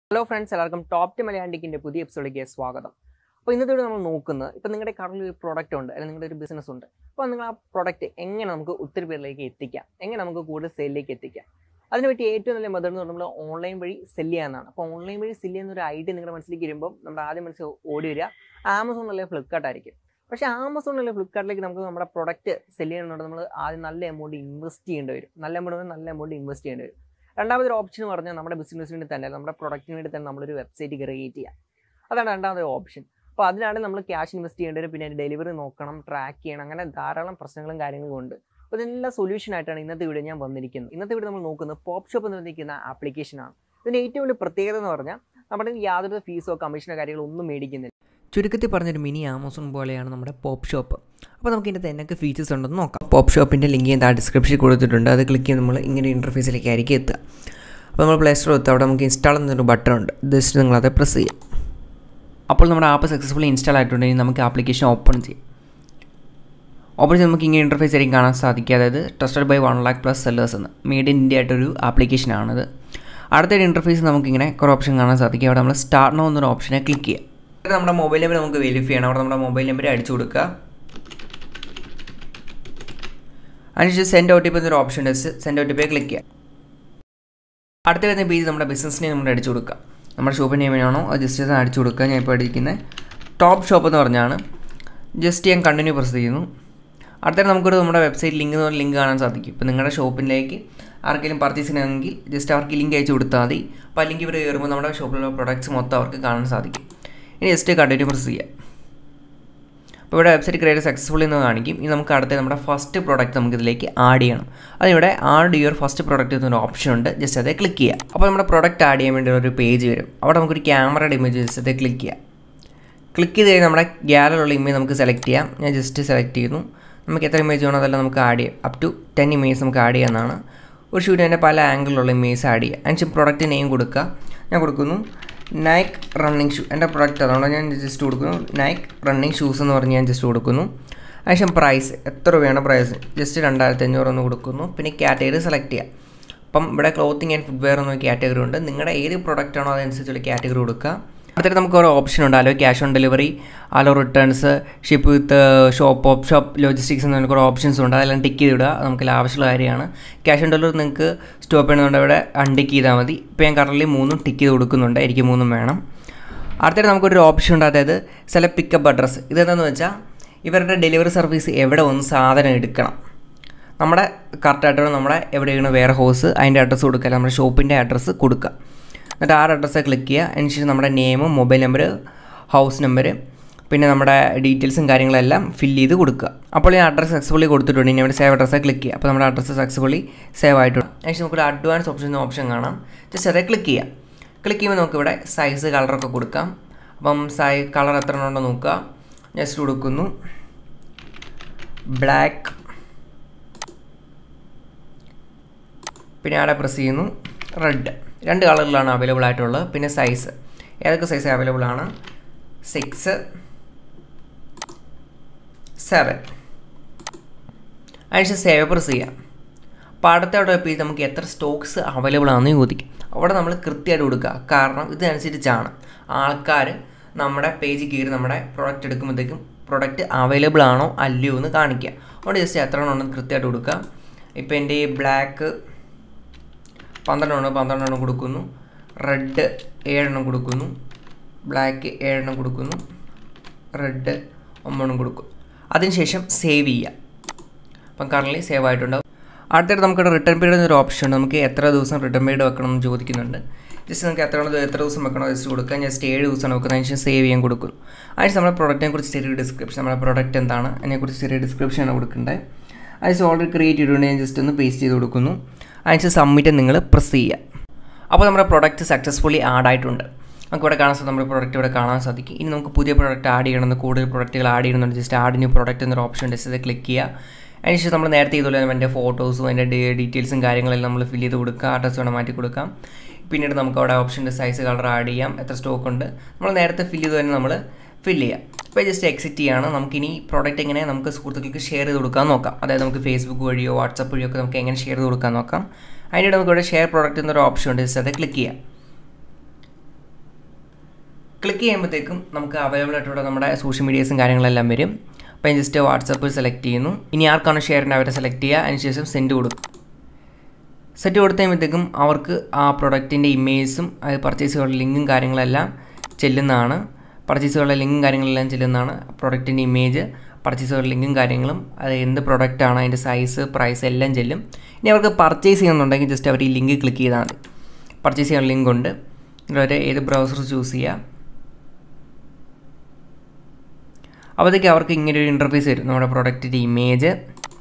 hello friends എല്ലാവർക്കും top to മലയാണ്ടിക്കിൻ്റെ പുതിയ എപ്പിസോഡിലേക്ക് സ്വാഗതം അപ്പോൾ ഇന്നത്തെ വീഡിയോ നമ്മൾ നോക്കുന്നത് ഇപ്പോൾ നിങ്ങളുടെ കറണ്ടിൽ ഒരു പ്രോഡക്റ്റ് ഉണ്ട് അല്ലെങ്കിൽ നിങ്ങളുടെ ഒരു ബിസിനസ് ഉണ്ട് അപ്പോൾ നിങ്ങൾ ആ പ്രോഡക്റ്റ് എങ്ങനെ നമുക്ക് ഒത്തിരി പേരിലേക്ക് എത്തിക്കാം എങ്ങനെ നമുക്ക് കൂടുതൽ സെല്ലിലേക്ക് എത്തിക്കാം അതിനുപറ്റി ഏറ്റവും നല്ല മെത്തേഡ് എന്ന് പറഞ്ഞാൽ നമ്മൾ ഓൺലൈൻ വഴി സെല് ചെയ്യാനാണ് അപ്പോൾ ഓൺലൈൻ വഴി സെല് ചെയ്യുന്ന ഒരു ഐഡിയ നിങ്ങളുടെ മനസ്സിലേക്ക് വരുമ്പോൾ നമ്മുടെ ആദ്യം മനസ്സിൽ ഓടി വരിക ആമസോൺ അല്ലെങ്കിൽ ഫ്ലിപ്കാർട്ട് ആയിരിക്കും പക്ഷേ ആമസോൺ അല്ലെങ്കിൽ ഫ്ലിപ്കാർട്ടിലേക്ക് നമുക്ക് നമ്മുടെ പ്രൊഡക്റ്റ് സെല് ചെയ്യണമെന്നുണ്ട് നമ്മൾ ആദ്യം നല്ല എമൗണ്ട് ഇൻവെസ്റ്റ് ചെയ്യേണ്ടി വരും നല്ല എമൗണ്ട് നല്ല എമൗണ്ട് ഇൻവെസ്റ്റ് ചെയ്യേണ്ടി വരും രണ്ടാമതൊരു ഓപ്ഷൻ എന്ന് പറഞ്ഞാൽ നമ്മുടെ ബിസിനസ്സിന് വേണ്ടി തന്നെ നമ്മുടെ പ്രൊഡക്റ്റിന് വേണ്ടി തന്നെ നമ്മളൊരു വെബ്സൈറ്റ് ക്രിയേറ്റ് ചെയ്യാം അതാണ് രണ്ടാമതൊരു ഓപ്ഷൻ അപ്പോൾ അതിനാണ് നമ്മൾ ക്യാഷ് ഇൻവെസ്റ്റ് ചെയ്യേണ്ടി വരും പിന്നെ അതിൻ്റെ ഡെലിവറി നോക്കണം ട്രാക്ക് ചെയ്യണം അങ്ങനെ ധാരാളം പ്രശ്നങ്ങളും കാര്യങ്ങളും ഉണ്ട് അപ്പോൾ ഇതിനെല്ലാം സൊല്യൂഷൻ ആയിട്ടാണ് ഇന്നത്തെ വീഡിയോ ഞാൻ വന്നിരിക്കുന്നത് ഇന്നത്തെ വീഡിയോ നമ്മൾ നോക്കുന്നത് പോപ്പ് ഷോപ്പ് എന്ന് പറഞ്ഞിരിക്കുന്ന ആപ്ലിക്കേഷനാണ് ഇതിൻ്റെ ഏറ്റവും വലിയ പ്രത്യേകത എന്ന് പറഞ്ഞാൽ നമ്മുടെ യാതൊരു ഫീസോ കമ്മീഷനോ കാര്യങ്ങളോ ഒന്നും മേടിക്കുന്നില്ല ചുരുക്കത്തിൽ പറഞ്ഞൊരു മിനി ആമസോൺ പോലെയാണ് നമ്മുടെ പോപ്പ് ഷോപ്പ് അപ്പോൾ നമുക്ക് ഇതിൻ്റെ എന്തൊക്കെ ഫീച്ചേഴ്സ് ഉണ്ടെന്ന് നോക്കാം പോപ്പ് ഷോപ്പിൻ്റെ ലിങ്ക് ഞാൻ താഴെ ഡിസ്ക്രിപ്ഷനിൽ കൊടുത്തിട്ടുണ്ട് അത് ക്ലിക്ക് ചെയ്ത് നമ്മൾ ഇങ്ങനെ ഇൻ്റർഫേസിലേക്ക് ആയിരിക്കും എത്തുക അപ്പോൾ നമ്മൾ പ്ലേ സ്റ്റോർ എത്തുക അവിടെ നമുക്ക് ഇൻസ്റ്റാൾ എന്നൊരു ബട്ടൺ ഉണ്ട് ജസ്റ്റ് നിങ്ങളത് പ്രസ് ചെയ്യാം അപ്പോൾ നമ്മുടെ ആപ്പ് സക്സസ്ഫുള്ളി ഇൻസ്റ്റാൾ ആയിട്ടുണ്ടെങ്കിൽ നമുക്ക് ആപ്ലിക്കേഷൻ ഓപ്പൺ ചെയ്യാം ഓപ്പൺ ചെയ്ത് നമുക്ക് ഇങ്ങനെ ഇൻ്റർഫേസ് ആയിരിക്കും കാണാൻ സാധിക്കുക അതായത് trusted by one lakh plus sellers എന്ന് മെയ്ഡ് ഇൻ ഇന്ത്യ ആയിട്ടൊരു ആപ്ലിക്കേഷനാണിത് അടുത്തൊരു ഇൻ്റർഫേസ് നമുക്കിങ്ങനെ കുറേ ഓപ്ഷൻ കാണാൻ സാധിക്കും അവിടെ നമ്മൾ സ്റ്റാർട്ട് നോ എന്നൊരു ഓപ്ഷനെ ക്ലിക്ക് ചെയ്യാം ഇത് നമ്മുടെ മൊബൈൽ നമ്പർ നമുക്ക് വെരിഫൈ ചെയ്യണം അവിടെ നമ്മുടെ മൊബൈൽ നമ്പർ അടിച്ചു കൊടുക്കുക അതിനുശേഷം സെൻഡ് ഒ ടി പി എന്നൊരു ഓപ്ഷൻ ഉണ്ട് send O T P click ചെയ്യുക അടുത്ത വരുന്ന പേജ് നമ്മുടെ ബിസിനസ് നെയിം നമ്മൾ അടിച്ചു കൊടുക്കുക നമ്മുടെ ഷോപ്പ് നെയിമിനാണോ അത് ജസ്റ്റ് ഒന്ന് അടിച്ചു കൊടുക്കുക ഞാൻ ഇപ്പോൾ അടിക്കുന്നത് ടോപ്പ് ഷോപ്പ് എന്ന് പറഞ്ഞാണ് ജസ്റ്റ് ഞാൻ കണ്ടിന്യൂ പ്രസ് ചെയ്യുന്നു അടുത്ത നമുക്കൊരു നമ്മുടെ വെബ്സൈറ്റ് ലിങ്ക് എന്ന് പറഞ്ഞ ലിങ്ക് കാണാൻ സാധിക്കും ഇപ്പോൾ നിങ്ങളുടെ ഷോപ്പിലേക്ക് ആർക്കെങ്കിലും പർച്ചേസ് ചെയ്യണമെങ്കിൽ ജസ്റ്റ് അവർക്ക് ലിങ്ക് അയച്ചു കൊടുത്താൽ മതി അപ്പോൾ ആ ലിങ്ക് ഇവർ കയറുമ്പോൾ നമ്മുടെ ഷോപ്പിലുള്ള പ്രൊഡക്ട്സ് മൊത്തം അവർക്ക് കാണാൻ സാധിക്കും ഇനി ജസ്റ്റ് കണ്ടിന്യൂ പ്രസ് ചെയ്യാം അപ്പോൾ ഇവിടെ വെബ്സൈറ്റ് ക്രിയേറ്റ് സക്സസ്ഫുൾ എന്ന് കാണിക്കും ഇനി നമുക്ക് അടുത്ത നമ്മുടെ ഫസ്റ്റ് പ്രോഡക്റ്റ് നമുക്ക് ഇതിലേക്ക് ആഡ് ചെയ്യണം അതിവിടെ ആഡ് യുവർ ഫസ്റ്റ് പ്രോഡക്റ്റ് എന്നൊരു ഓപ്ഷൻ ഉണ്ട് ജസ്റ്റ് അതേ ക്ലിക്ക് ചെയ്യുക അപ്പോൾ നമ്മുടെ പ്രോഡക്റ്റ് ആഡ് ചെയ്യാൻ വേണ്ടി ഒരു പേജ് വരും അവിടെ നമുക്കൊരു ക്യാമറയുടെ ഇമേജ് ജസ്റ്റ് അതേ ക്ലിക്ക് ചെയ്യാം ക്ലിക്ക് ചെയ്ത് കഴിഞ്ഞാൽ നമ്മുടെ ഗ്യാലറിയുള്ള ഇമേജ് നമുക്ക് സെലക്ട് ചെയ്യാം ഞാൻ ജസ്റ്റ് സെലക്ട് ചെയ്യുന്നു നമുക്ക് എത്ര ഇമേജ് വേണോ അതെല്ലാം നമുക്ക് ആഡ് ചെയ്യാം അപ് ടു ടെൻ ഇമേജ് നമുക്ക് ആഡ് ചെയ്യാവുന്നതാണ് ഒരു ഷൂട്ട് തന്നെ പല ആംഗിളിലുള്ള ഇമേജ് ആഡ് ചെയ്യുക അതിനുശേഷം പ്രോഡക്റ്റ് നെയിം കൊടുക്കുക ഞാൻ കൊടുക്കുന്നു നൈക്ക് റണ്ണിങ് ഷൂ എൻ്റെ പ്രോഡക്റ്റ് അതുകൊണ്ട് ഞാൻ ജസ്റ്റ് കൊടുക്കുന്നു നൈക്ക് റണ്ണിങ് ഷൂസ് എന്ന് പറഞ്ഞ് ഞാൻ ജസ്റ്റ് കൊടുക്കുന്നു അതിനുശേഷം പ്രൈസ് എത്ര രൂപയാണ് പ്രൈസ് ജസ്റ്റ് രണ്ടായിരത്തി അഞ്ഞൂറ് ഒന്ന് കൊടുക്കുന്നു പിന്നെ കാറ്റഗറി സെലക്ട് ചെയ്യാം അപ്പം ഇവിടെ ക്ലോത്തിങ് ആൻഡ് ഫുഡ്വെയർ എന്നൊരു കാറ്റഗറി ഉണ്ട് നിങ്ങളുടെ ഏത് പ്രോഡക്റ്റ് ആണോ അതനുസരിച്ചുള്ള കാറ്റഗറി കൊടുക്കുക അടുത്തിട്ട് നമുക്ക് ഓരോ ഓപ്ഷൻ ഉണ്ട് allow cash on delivery allow returns ship with shop ഓപ്പ് ഷോപ്പ് ലോജിസ്റ്റിക്സ് എന്ന് കുറേ ഓപ്ഷൻസ് ഉണ്ട് അതെല്ലാം ടിക്ക് ചെയ്തിടുക നമുക്ക് ആവശ്യമുള്ള കാര്യമാണ് ക്യാഷ് ഓൺ ഡെലിവറി നിങ്ങൾക്ക് സ്റ്റോപ്പ് ചെയ്യണമെന്നുണ്ട് ഇവിടെ അൺടിക്ക് ചെയ്താൽ മതി ഇപ്പോൾ ഞാൻ കറൻലി മൂന്നും ടിക്ക് ചെയ്ത് കൊടുക്കുന്നുണ്ട് എനിക്ക് മൂന്നും വേണം അടുത്തിട്ട് നമുക്കൊരു ഓപ്ഷൻ ഉണ്ട് അതായത് സെലക്ട് പിക്കപ്പ് അഡ്രസ്സ് ഇതെന്താണെന്ന് വെച്ചാൽ ഇവരുടെ ഡെലിവറി സർവീസ് എവിടെ ഒന്ന് സാധനം എടുക്കണം നമ്മുടെ കറക്റ്റായിട്ട് നമ്മുടെ എവിടെയാണ് വെയർ ഹൗസ് അതിൻ്റെ അഡ്രസ്സ് കൊടുക്കുക നമ്മുടെ ഷോപ്പിൻ്റെ അഡ്രസ്സ് കൊടുക്കുക എന്നിട്ട് ആ അഡ്രസ്സ് ക്ലിക്ക് ചെയ്യുക അതിനുശേഷം നമ്മുടെ നെയിമും മൊബൈൽ നമ്പർ ഹൗസ് നമ്പർ പിന്നെ നമ്മുടെ ഡീറ്റെയിൽസും കാര്യങ്ങളെല്ലാം ഫില്ല് ചെയ്ത് കൊടുക്കുക അപ്പോൾ ഞാൻ അഡ്രസ്സ് സക്സസ്ഫുള്ളി കൊടുത്തിട്ടുണ്ട് ഇനി അവിടെ സേവ് അഡ്രസ്സ് ക്ലിക്ക് ചെയ്യുക അപ്പോൾ നമ്മുടെ അഡ്രസ്സ് സക്സസ്ഫുള്ളി സേവ് ആയിട്ടുണ്ട് അതിനുശേഷം നമുക്കൊരു അഡ്വാൻസ് ഓപ്ഷൻ ഓപ്ഷൻ കാണാം ജസ്റ്റ് അതേ ക്ലിക്ക് ചെയ്യുക ക്ലിക്ക് ചെയ്യുമ്പോൾ നമുക്കിവിടെ സൈസ് കളറൊക്കെ കൊടുക്കാം അപ്പം സൈ കളർ എത്ര ഉണ്ടോ നോക്കുക ജസ്റ്റ് കൊടുക്കുന്നു ബ്ലാക്ക് പിന്നെ അവിടെ പ്രസ് ചെയ്യുന്നു റെഡ് രണ്ട് കളറിലാണ് അവൈലബിൾ ആയിട്ടുള്ളത് പിന്നെ സൈസ് ഏതൊക്കെ സൈസ് അവൈലബിൾ ആണ് സിക്സ് സെവൻ അതിനുശേഷം സേവ് പ്രസ് ചെയ്യാം അപ്പോൾ അടുത്ത അവിടെ പേജ് നമുക്ക് എത്ര സ്റ്റോക്സ് അവൈലബിൾ ആണെന്ന് ചോദിക്കും അവിടെ നമ്മൾ കൃത്യമായിട്ട് കൊടുക്കുക കാരണം ഇതനുസരിച്ചാണ് ആൾക്കാർ നമ്മുടെ പേജ് കയറി നമ്മുടെ പ്രോഡക്റ്റ് എടുക്കുമ്പോഴത്തേക്കും പ്രൊഡക്റ്റ് അവൈലബിൾ ആണോ അല്ലയോ എന്ന് കാണിക്കുക അവിടെ ജസ്റ്റ് എത്ര എണ്ണം ഉണ്ടെന്ന് കൃത്യമായിട്ട് കൊടുക്കുക ഇപ്പോൾ എൻ്റെ ഈ ബ്ലാക്ക് പന്ത്രണ്ടെണ്ണം പന്ത്രണ്ടെണ്ണം കൊടുക്കുന്നു റെഡ് ഏഴെണ്ണം കൊടുക്കുന്നു ബ്ലാക്ക് ഏഴെണ്ണം കൊടുക്കുന്നു റെഡ് ഒമ്പതെണ്ണം കൊടുക്കും അതിനുശേഷം സേവ് ചെയ്യുക അപ്പം കറൻലി സേവ് ആയിട്ടുണ്ടാവും അടുത്തിട്ട് നമുക്കിവിടെ റിട്ടേൺ പീരീഡ് എന്നൊരു ഓപ്ഷൻ ഉണ്ട് നമുക്ക് എത്ര ദിവസം റിട്ടേൺ പീരീഡ് വെക്കണം എന്ന് ചോദിക്കുന്നുണ്ട് ജസ്റ്റ് നമുക്ക് എത്ര എത്ര ദിവസം വെക്കണോ ജസ്റ്റ് കൊടുക്കുക ജസ്റ്റ് ഏഴ് ദിവസമാണ് വെക്കുന്നത് അതിനുശേഷം സേവ് ചെയ്യാൻ കൊടുക്കുന്നു അതിന് നമ്മുടെ പ്രോഡക്റ്റിനെ കുറിച്ച് ചെറിയ ഡിസ്ക്രിപ്ഷൻ നമ്മുടെ പ്രോഡക്റ്റ് എന്താണ് അതിനെക്കുറിച്ച് ചെറിയ ഡിസ്ക്രിപ്ഷനാണ് കൊടുക്കേണ്ടത് അതിന് ഓൾറെഡി ക്രിയേറ്റ് ചെയ്തിട്ടുണ്ട് ഞാൻ ജസ്റ്റ് ഒന്ന് പേസ്റ്റ് ചെയ്ത് കൊടുക്കുന്നു അതിന് സബ്മിറ്റ് നിങ്ങൾ പ്രസ് ചെയ്യുക അപ്പോൾ നമ്മുടെ പ്രോഡക്റ്റ് സക്സസ്ഫുള്ളി ആഡ് ആയിട്ടുണ്ട് നമുക്ക് ഇവിടെ കാണാൻ സാധിക്കും നമ്മുടെ പ്രോഡക്റ്റ് ഇവിടെ കാണാൻ സാധിക്കും ഇനി നമുക്ക് പുതിയ പ്രോഡക്റ്റ് ആഡ് ചെയ്യണമെന്ന് കൂടുതൽ പ്രോഡക്റ്റുകൾ ആഡ് ചെയ്യണമെന്നുണ്ട് ജസ്റ്റ് ആഡ് ന്യൂ പ്രോഡക്റ്റ് എന്നൊരു ഓപ്ഷൻ ജസ്റ്റ് അത് ക്ലിക്ക് ചെയ്യുക അതിനുശേഷം നമ്മൾ നേരത്തെ ഇതുപോലെ എൻ്റെ ഫോട്ടോസും അതിൻ്റെ ഡീറ്റെയിൽസും കാര്യങ്ങളെല്ലാം നമ്മൾ ഫില്ല് ചെയ്ത് കൊടുക്കുക അഡ്രസ്സ് വേണം മാറ്റി കൊടുക്കാം പിന്നീട് നമുക്ക് അവിടെ ഓപ്ഷൻ്റെ സൈസ് കളർ ആഡ് ചെയ്യാം എത്ര സ്റ്റോക്ക് ഉണ്ട് നമ്മൾ നേരത്തെ ഫില്ല് ചെയ്ത് തന്നെ നമ്മൾ ഫില്ല് ചെയ്യാം ഇപ്പോൾ ജസ്റ്റ് എക്സിറ്റ് ചെയ്യാണ് നമുക്കിനി പ്രോഡക്റ്റ് എങ്ങനെ നമുക്ക് സുഹൃത്തുക്കൾക്ക് ഷെയർ ചെയ്ത് കൊടുക്കാൻ നോക്കാം അതായത് നമുക്ക് ഫേസ്ബുക്ക് വഴിയോ വാട്സപ്പ് വഴിയോ ഒക്കെ നമുക്ക് എങ്ങനെ ഷെയർ ചെയ്ത് കൊടുക്കാൻ നോക്കാം അതിനിടെ നമുക്ക് ഇവിടെ ഷെയർ പ്രോഡക്റ്റ് എന്നൊരു ഓപ്ഷൻ ഉണ്ട് ജസ്റ്റ് അത് ക്ലിക്ക് ചെയ്യാം ക്ലിക്ക് ചെയ്യുമ്പോഴത്തേക്കും നമുക്ക് അവൈലബിൾ ആയിട്ടുള്ള നമ്മുടെ സോഷ്യൽ മീഡിയസും കാര്യങ്ങളെല്ലാം വരും അപ്പോൾ ഞാൻ ജസ്റ്റ് വാട്സപ്പ് സെലക്ട് ചെയ്യുന്നു ഇനി ആർക്കാണ് ഷെയർ ചെയ്യേണ്ടത് അവരെ സെലക്ട് ചെയ്യുക അതിനുശേഷം സെൻഡ് കൊടുക്കും സെറ്റ് കൊടുത്ത് കഴിയുമ്പോഴത്തേക്കും അവർക്ക് ആ പ്രൊഡക്റ്റിൻ്റെ ഇമേജും അത് പർച്ചേസ് ചെയ്യാനുള്ള ലിങ്കും കാര്യങ്ങളെല്ലാം ചെല്ലുന്നതാണ് പർച്ചേസ് ചെയ്യാനുള്ള ലിങ്കും കാര്യങ്ങളെല്ലാം ചെല്ലുന്നതാണ് പ്രൊഡക്റ്റിൻ്റെ ഇമേജ് പർച്ചേസ് ചെയ്യാനുള്ള ലിങ്കും കാര്യങ്ങളും അത് എന്ത് പ്രൊഡക്റ്റാണ് അതിൻ്റെ സൈസ് പ്രൈസ് എല്ലാം ചെല്ലും ഇനി അവർക്ക് പർച്ചേസ് ചെയ്യുന്നുണ്ടെങ്കിൽ ജസ്റ്റ് അവർ ഈ ലിങ്ക് ക്ലിക്ക് ചെയ്താൽ മതി പർച്ചേസ് ചെയ്യാൻ ലിങ്ക് ഉണ്ട് അവർ ഏത് ബ്രൗസർ ചൂസ് ചെയ്യുക അപ്പോഴത്തേക്ക് അവർക്ക് ഇങ്ങനെ ഒരു ഇൻ്റർഫേസ് വരും നമ്മുടെ പ്രൊഡക്റ്റിൻ്റെ ഇമേജ്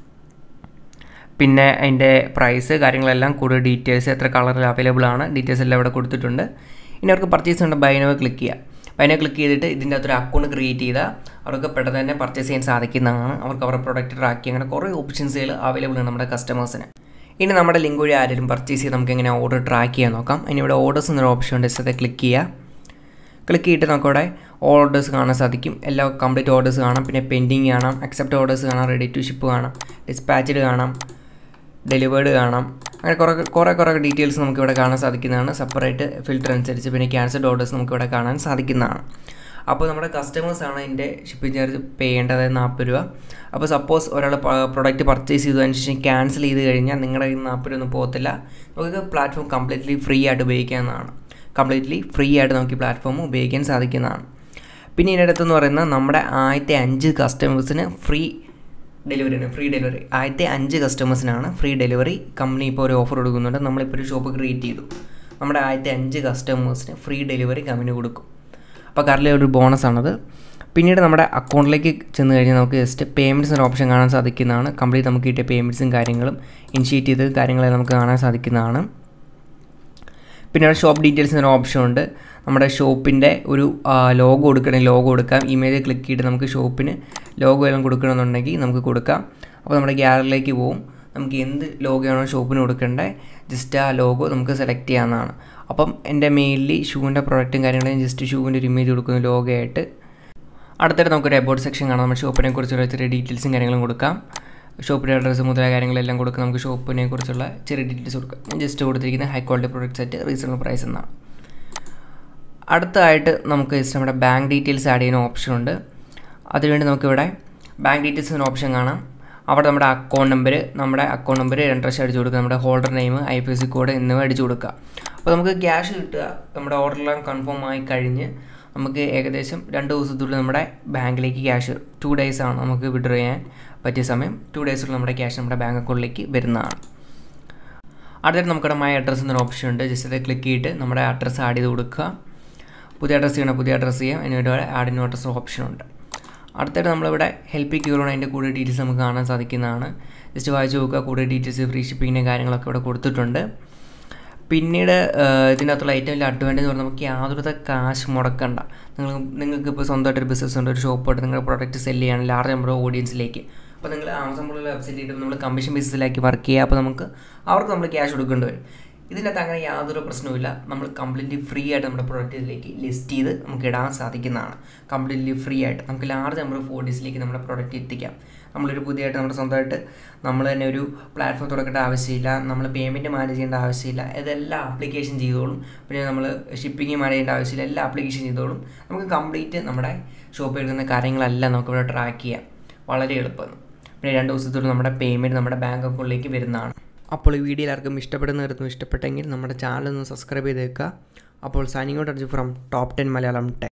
പിന്നെ അതിൻ്റെ പ്രൈസ് കാര്യങ്ങളെല്ലാം കൂടുതൽ ഡീറ്റെയിൽസ് എത്ര കളറിൽ അവൈലബിൾ ആണ് ഡീറ്റെയിൽസ് എല്ലാം ഇവിടെ കൊടുത്തിട്ടുണ്ട് ഇനി അവർക്ക് പർച്ചേസ് ചെയ്യേണ്ട ബൈനോ ക്ലിക്ക് ചെയ്യുക ബൈനോ ക്ലിക്ക് ചെയ്തിട്ട് ഇതിൻ്റെ അകത്തൊരു അക്കൗണ്ട് ക്രിയേറ്റ് ചെയ്താൽ അവർക്ക് പെട്ടെന്ന് തന്നെ പർച്ചേസ് ചെയ്യാൻ സാധിക്കുന്നതാണ് അവർക്ക് അവരുടെ പ്രൊഡക്റ്റ് ട്രാക്ക് ചെയ്യാൻ അങ്ങനെ കുറേ ഓപ്ഷൻസുകൾ അവൈലബിൾ ആണ് നമ്മുടെ കസ്റ്റമേഴ്സിന് ഇനി നമ്മുടെ ലിങ്ക് വഴി ആരെങ്കിലും പർച്ചേസ് ചെയ്ത് നമുക്ക് എങ്ങനെ ഓർഡർ ട്രാക്ക് ചെയ്യാൻ നോക്കാം ഇനി ഇവിടെ ഓർഡേഴ്സ് എന്നൊരു ഓപ്ഷൻ ഉണ്ട് ജസ്റ്റ് അത് ക്ലിക്ക് ചെയ്യുക ക്ലിക്ക് ചെയ്തിട്ട് നമുക്കിവിടെ ഓർഡേഴ്സ് കാണാൻ സാധിക്കും എല്ലാ കംപ്ലീറ്റ് ഓർഡേഴ്സ് കാണാം പിന്നെ പെൻഡിങ് കാണാം അക്സെപ്റ്റ് ഓർഡേഴ്സ് കാണാം റെഡി ടു ഷിപ്പ് കാണാം ഡിസ്പാച്ച്ഡ് കാണാം ഡെലിവേർഡ് കാണാം അങ്ങനെ കുറേ കുറേ കുറേ ഡീറ്റെയിൽസ് നമുക്ക് ഇവിടെ കാണാൻ സാധിക്കുന്നതാണ് സെപ്പറേറ്റ് ഫിൽറ്റർ അനുസരിച്ച് പിന്നെ ക്യാൻസൽഡ് ഓർഡേഴ്സ് നമുക്ക് ഇവിടെ കാണാൻ സാധിക്കുന്നതാണ് അപ്പോൾ നമ്മുടെ കസ്റ്റമേഴ്സാണ് അതിൻ്റെ ഷിപ്പിംഗ് ചാർജ് പേ ചെയ്യേണ്ടത് നാൽപ്പത് രൂപ അപ്പോൾ സപ്പോസ് ഒരാൾ പ്രൊഡക്റ്റ് പർച്ചേസ് ചെയ്തതിന് ശേഷം ക്യാൻസൽ ചെയ്ത് കഴിഞ്ഞാൽ നിങ്ങളുടെ കയ്യിൽ നിന്ന് നാൽപ്പത് രൂപ ഒന്നും പോകത്തില്ല നമുക്ക് പ്ലാറ്റ്ഫോം കംപ്ലീറ്റ്ലി ഫ്രീ ആയിട്ട് ഉപയോഗിക്കാവുന്നതാണ് കംപ്ലീറ്റ്ലി ഫ്രീ ആയിട്ട് നമുക്ക് ഈ പ്ലാറ്റ്ഫോം ഉപയോഗിക്കാൻ സാധിക്കുന്നതാണ് പിന്നെ ഇതിനടുത്തെന്ന് പറയുന്നത് നമ്മുടെ ആദ്യത്തെ അഞ്ച് കസ്റ്റമേഴ്സിന് ഫ്രീ ഡെലിവറിയാണ് ഫ്രീ ഡെലിവറി ആദ്യത്തെ അഞ്ച് കസ്റ്റമേഴ്സിനാണ് ഫ്രീ ഡെലിവറി കമ്പനി ഇപ്പോൾ ഒരു ഓഫർ കൊടുക്കുന്നുണ്ട് നമ്മളിപ്പോൾ ഒരു ഷോപ്പ് ക്രിയേറ്റ് ചെയ്തു നമ്മുടെ ആദ്യത്തെ അഞ്ച് കസ്റ്റമേഴ്സിന് ഫ്രീ ഡെലിവറി കമ്പനി കൊടുക്കും അപ്പോൾ കറലി ഒരു ബോണസ് ആണത് പിന്നീട് നമ്മുടെ അക്കൗണ്ടിലേക്ക് ചെന്ന് കഴിഞ്ഞാൽ നമുക്ക് ജസ്റ്റ് പേയ്മെൻറ്റ്സ് ഒരു ഓപ്ഷൻ കാണാൻ സാധിക്കുന്നതാണ് കംപ്ലീറ്റ് നമുക്ക് കിട്ടിയ പേയ്മെൻറ്റ്സും കാര്യങ്ങളും ഇനിഷ്യേറ്റ് ചെയ്ത് കാര്യങ്ങളെ നമുക്ക് കാണാൻ സാധിക്കുന്നതാണ് പിന്നെ അവിടെ ഷോപ്പ് ഡീറ്റെയിൽസ് എന്നൊരു ഓപ്ഷൻ ഉണ്ട് നമ്മുടെ ഷോപ്പിൻ്റെ ഒരു ലോഗോ കൊടുക്കണമെങ്കിൽ ലോഗോ കൊടുക്കാം ഇമേജ് ക്ലിക്ക് ചെയ്തിട്ട് നമുക്ക് ഷോപ്പിന് ലോഗോ എല്ലാം കൊടുക്കണമെന്നുണ്ടെങ്കിൽ നമുക്ക് കൊടുക്കാം അപ്പോൾ നമ്മുടെ ഗ്യാലറിയിലേക്ക് പോവും നമുക്ക് എന്ത് ലോഗോയാണോ ഷോപ്പിന് കൊടുക്കേണ്ടത് ജസ്റ്റ് ആ ലോഗോ നമുക്ക് സെലക്ട് ചെയ്യാവുന്നതാണ് അപ്പം എൻ്റെ മെയിൻലി ഷൂവിൻ്റെ പ്രൊഡക്റ്റും കാര്യങ്ങളും ജസ്റ്റ് ഷൂവിൻ്റെ ഒരു ഇമേജ് കൊടുക്കുന്ന ലോഗോ ആയിട്ട് അടുത്തിട്ട് നമുക്കൊരു എബോട്ട് സെക്ഷൻ കാണാം നമ്മുടെ ഷോപ്പിനെ കുറിച്ചുള്ള ചെറിയ ഡീറ്റെയിൽസും കാര്യങ്ങളും കൊടുക്കാം ഷോപ്പിൻ്റെ അഡ്രസ്സ് മുതലായ കാര്യങ്ങളെല്ലാം കൊടുക്കുക നമുക്ക് ഷോപ്പിനെ കുറിച്ചുള്ള ചെറിയ ഡീറ്റെയിൽസ് കൊടുക്കാം ഞാൻ ജസ്റ്റ് കൊടുത്തിരിക്കുന്ന high quality product set reasonable price എന്നാണ് അടുത്തതായിട്ട് നമുക്ക് ജസ്റ്റ് നമ്മുടെ ബാങ്ക് ഡീറ്റെയിൽസ് ആഡ് ചെയ്യുന്ന ഓപ്ഷൻ ഉണ്ട് അതിനുവേണ്ടി നമുക്കിവിടെ ബാങ്ക് ഡീറ്റെയിൽസ് എന്ന ഓപ്ഷൻ കാണാം അവിടെ നമ്മുടെ അക്കൗണ്ട് നമ്പർ നമ്മുടെ അക്കൗണ്ട് നമ്പർ രണ്ട് പ്രാവശ്യം അടിച്ചു കൊടുക്കുക നമ്മുടെ holder name I P S C code എന്നിവ അടിച്ചു കൊടുക്കുക അപ്പോൾ നമുക്ക് ക്യാഷ് കിട്ടുക നമ്മുടെ ഓർഡറെല്ലാം കൺഫേം ആയി കഴിഞ്ഞ് നമുക്ക് ഏകദേശം രണ്ട് ദിവസത്തുള്ളിൽ നമ്മുടെ ബാങ്കിലേക്ക് ക്യാഷ് ടു ഡേയ്സ് ആണ് നമുക്ക് വിഡ്രോ ചെയ്യാൻ പറ്റിയ സമയം ടു ഡേയ്സുള്ള നമ്മുടെ ക്യാഷ് നമ്മുടെ ബാങ്ക് അക്കൗണ്ടിലേക്ക് വരുന്നതാണ് അടുത്തായിട്ട് നമുക്കിവിടെ മൈ അഡ്രസ്സ് എന്നൊരു ഓപ്ഷൻ ഉണ്ട് ജസ്റ്റ് അത് ക്ലിക്ക് ചെയ്തിട്ട് നമ്മുടെ അഡ്രസ്സ് ആഡ് ചെയ്ത് കൊടുക്കുക പുതിയ അഡ്രസ്സ് ചെയ്യണം പുതിയ അഡ്രസ്സ് ചെയ്യാം അതിന് ആഡ് ന്യൂ അഡ്രസ്സ് ഓപ്ഷൻ ഉണ്ട് അടുത്തായിട്ട് നമ്മളിവിടെ ഹെൽപ്പ് ക്യൂറോൺ അതിൻ്റെ കൂടുതൽ ഡീറ്റെയിൽസ് നമുക്ക് കാണാൻ സാധിക്കുന്നതാണ് ജസ്റ്റ് വായിച്ച് നോക്കുക കൂടുതൽ ഡീറ്റെയിൽസ് ഫ്രീ ഷിപ്പിങ്ങിൻ്റെ കാര്യങ്ങളൊക്കെ ഇവിടെ കൊടുത്തിട്ടുണ്ട് പിന്നീട് ഇതിനകത്തുള്ള ഏറ്റവും വലിയ അഡ്വാൻറ്റേജ് എന്ന് പറഞ്ഞാൽ നമുക്ക് യാതൊരു കാശ് മുടക്കണ്ട നിങ്ങൾ നിങ്ങൾക്ക് ഇപ്പോൾ സ്വന്തമായിട്ടൊരു ബിസിനസ് ഉണ്ട് ഒരു ഷോപ്പ് നിങ്ങളുടെ പ്രൊഡക്റ്റ് സെല് ചെയ്യാണ് ലാർജ് നമ്പർ ഓഡിയൻസിലേക്ക് അപ്പോൾ നിങ്ങൾ ആമസോൺ പോലുള്ള വെബ്സൈറ്റിൽ നമ്മൾ കമ്മീഷൻ ബേസിസിലേക്ക് വർക്ക് ചെയ്യുക അപ്പോൾ നമുക്ക് അവർക്ക് നമ്മൾ ക്യാഷ് കൊടുക്കേണ്ടി വരും ഇതിനകത്ത് അങ്ങനെ യാതൊരു പ്രശ്നവുമില്ല നമ്മൾ കംപ്ലീറ്റ്ലി ഫ്രീ ആയിട്ട് നമ്മുടെ പ്രൊഡക്റ്റിലേക്ക് ലിസ്റ്റ് ചെയ്ത് നമുക്ക് ഇടാൻ സാധിക്കുന്നതാണ് കംപ്ലീറ്റ്ലി ഫ്രീ ആയിട്ട് നമുക്ക് ലാർജ് നമ്പർ ഓഫ് ഓഡിയൻസിലേക്ക് നമ്മുടെ പ്രൊഡക്റ്റ് എത്തിക്കാം നമ്മളൊരു പുതിയതായിട്ട് നമ്മുടെ സ്വന്തമായിട്ട് നമ്മൾ തന്നെ ഒരു പ്ലാറ്റ്ഫോം തുറക്കേണ്ട ആവശ്യമില്ല നമ്മൾ പേയ്മെൻറ്റ് മാനേജ് ചെയ്യേണ്ട ആവശ്യമില്ല ഇതെല്ലാം ആപ്ലിക്കേഷൻ ചെയ്തോളും പിന്നെ നമ്മൾ ഷിപ്പിംഗ് മാനേജ് ചെയ്യേണ്ട ആവശ്യമില്ല എല്ലാ ആപ്ലിക്കേഷൻ ചെയ്തോളും നമുക്ക് കംപ്ലീറ്റ് നമ്മുടെ ഷോപ്പിൽ എടുക്കുന്ന കാര്യങ്ങളെല്ലാം നമുക്കിവിടെ ട്രാക്ക് ചെയ്യാം വളരെ എളുപ്പമാണ് പിന്നെ രണ്ട് ദിവസത്തോളം നമ്മുടെ പേയ്മെൻറ്റ് നമ്മുടെ ബാങ്ക് അക്കൗണ്ടിലേക്ക് വരുന്നതാണ് അപ്പോൾ ഈ വീഡിയോ എല്ലാവർക്കും ഇഷ്ടപ്പെടുന്നതായിരുന്നു ഇഷ്ടപ്പെട്ടെങ്കിൽ നമ്മുടെ ചാനൽ ഒന്ന് സബ്സ്ക്രൈബ് ചെയ്തേക്കുക അപ്പോൾ signing out Arju from top ten Malayalam tech